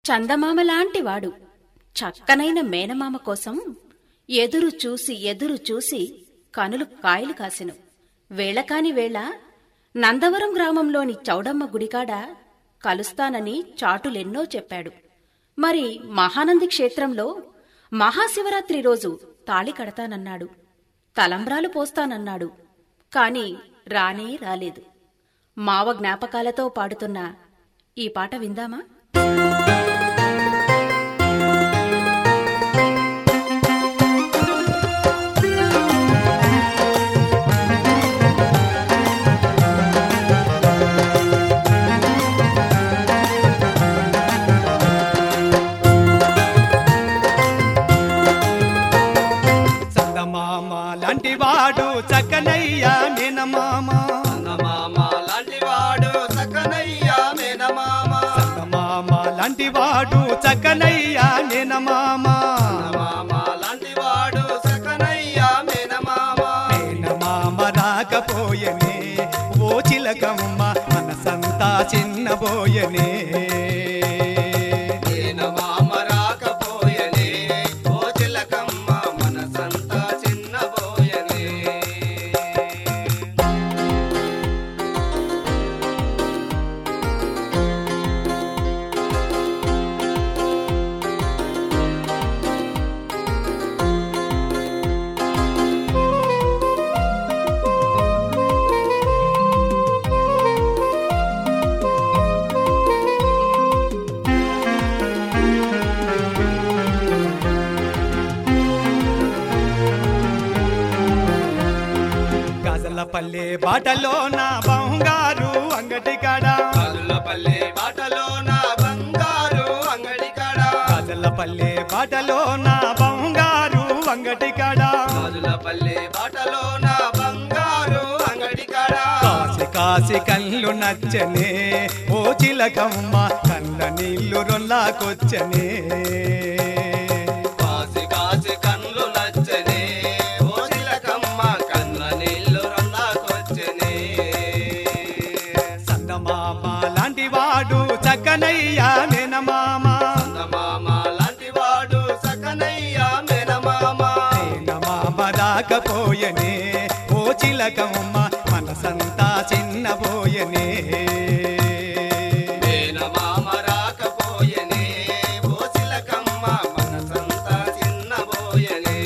చందమామలాంటి వాడు చక్కనైన మేనమామ కోసం ఎదురు చూసి ఎదురు చూసి కనులు కాయలు కాసెను వేళకాని వేళ నందవరం గ్రామంలోని చౌడమ్మ గుడికాడ కలుస్తానని చాటులెన్నో చెప్పాడు మరి మహానంది క్షేత్రంలో మహాశివరాత్రి రోజు తాళి కడతానన్నాడు తలంబ్రాలు పోస్తానన్నాడు కాని రానే రాలేదు మావ జ్ఞాపకాలతో పాడుతున్న ఈ పాట విందామా చందమామ లాంటి వాడు చక్కనయ్యా మేనమామ చందమామ లాంటి వాడు సకనయ్యా మేనమామ చందమామ లాంటి వాడు చక్కనయ్యా మేనమామ చందమామ లాంటి వాడు సకనయ్యా మేనమామ మేనమామ రాకపోయనే ఓ చిలకమ్మ మనసంతా చిన్నబోయనే మేనమామ రాకపోయనే ఓ చిలకమ్మ మనసంతా చిన్నబోయనే గజల పల్లె బాటలో నా బంగారు అంగటి కాడ కాదులపల్లె బాటలో నా బంగారు అంగడి కాడ గజల పల్లె బాటలో నా బంగారు అంగటి కాడ కాదులపల్లె బాటలో నా బంగారు అంగడి కాడ కాసి కాసి కళ్ళు నచ్చనే ఓ చిలకమ్మ కళ్ళ నీళ్లు రొల్లాకొచ్చనే కాసి కాసి కన్నులు నచ్చనే ఓ చిలకమ్మ కన్న నీళ్లు రందాకొచ్చనే సందమామ లాంటి వాడు చక్కనయ్యా మేనమామ చందమామ లాంటి వాడు సకనయ్యా మేనమామ మేనమామ రాకపోయనే ఓ చిలకమ్మ మనసంతా చిన్నబోయనే మేనమామ రాకపోయనే ఓ చిలకమ్మ మనసంతా చిన్నబోయనే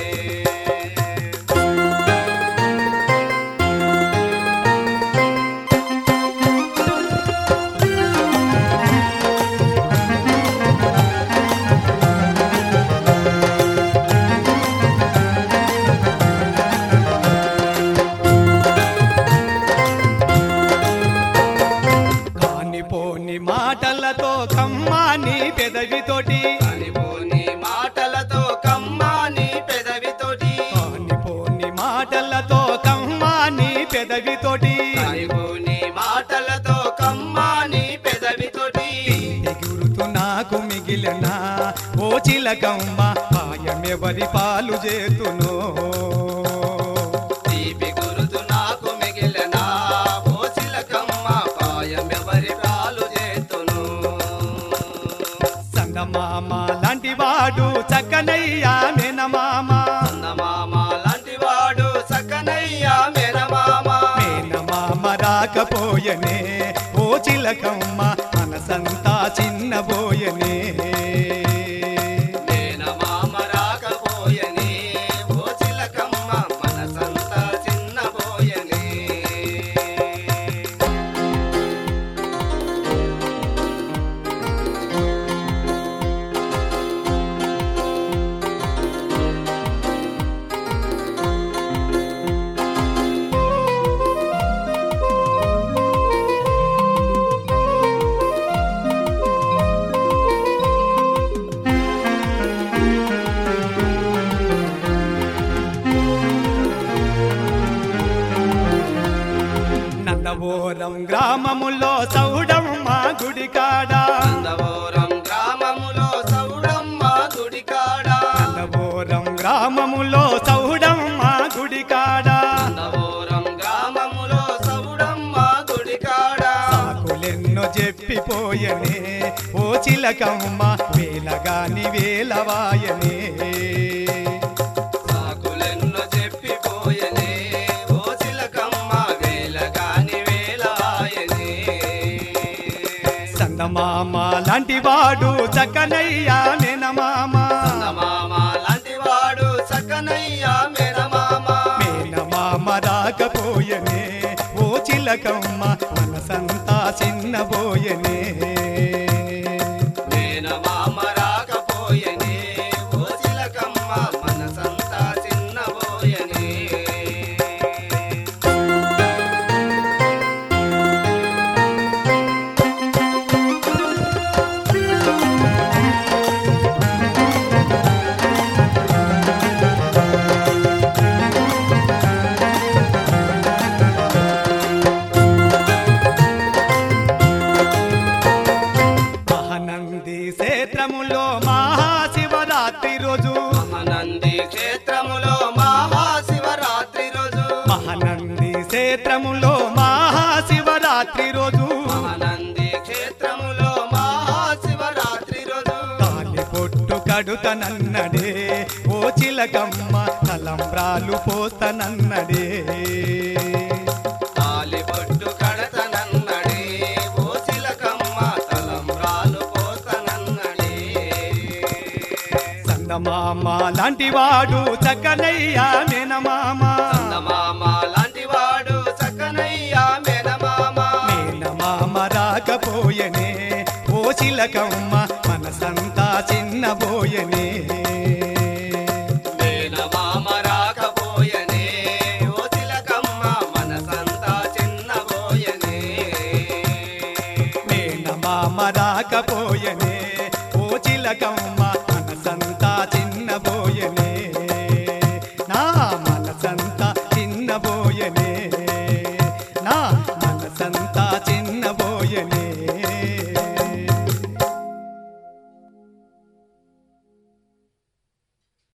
కానిపోని మాటలతో కమ్మాని పెదవితోటి కానిపోని మాటలతో కమ్మాని పెదవితోటి కానిపోని మాటలతో కమ్మాని పెదవితోటి కానిపోని మాటలతో కమ్మాని పెదవితోటి గురుతు నాకు మిగిలిన ఓ చిలకమ్మ పాయమెవరి పాలు చేతునో తీపి గురుతు నాకు మిగిలిన ఓ చిలకమ్మ పాయమెవరి పాలు చేతును సంగమామ లాంటి వాడు చక్కనయ్యా మేనమామ చందమామ లాంటి వాడు సకనయ్యా మేనమామ మేనమామ రాకపోయనే ఓ చిలకమ్మ మనసంతా చిన్నబోయనే మేనమామ రాకపోయనే ఓ చిలకమ్మ మనసంతా చిన్నబోయనే నందవోరం గ్రామములో సౌడమ్మ గుడి కాడ నందవోరం గ్రామములో సౌడమ్మ గుడికాడ నందవోరం గ్రామములో సౌడమ్మ గుడి కాడ నందవోరం గ్రామములో సౌడమ్మ గుడికాడ సాకులెన్నో చెప్పిపో చెప్పిపోయనే ఓ చిలకమ్మ వేలగాని వేలవాయనే సాకులెన్నో చెప్పిపోయనే ఓ చిలకమ్మ వేలగాని వేలాయనే సందమామ లాంటి వాడు చక్కనయ్యా మేనమామ మామ లాంటి వాడు సకనయ్యా మేనమామ మేనమామ రాకపోయనే ఓ చిలకమ్మ మనసంతా చిన్నబోయనే మేనమామ రాకపోయనే ఓ చిలకమ్మ మనసంతా చిన్నబోయనే మహానంది క్షేత్రములో మహాశివరాత్రి రోజు మహానంది క్షేత్రములో మహాశివరాత్రి రోజు మహానంది క్షేత్రములో మహాశివరాత్రి రోజు మహానంది క్షేత్రములో మహాశివరాత్రి రోజు తాలి పొట్టు కడుతనన్నడే ఓ చిలకమ్మ తలంబ్రాలు పోతనన్నడే తాలిబొట్టు కడతనన్నడే ఓ చిలకమ్మ తలంబ్రాలు పోతనన్నడే సందమామ లాంటి వాడు చక్కనయ్యా మేనమామ చందమామ లాంటి వాడు సకనయ్యా మేనమామ మేనమామ రాకపోయనే ఓ చిలకమ్మ మనసంతా చిన్నబోయనే మేనమామ రాకపోయనే ఓ చిలకమ్మ మనసంతా చిన్నబోయనే మేనమామ రాకపోయనే ఓ చిలకమ్మ మనసంతా చిన్నబోయనే నా మనసంతా చిన్నబోయనే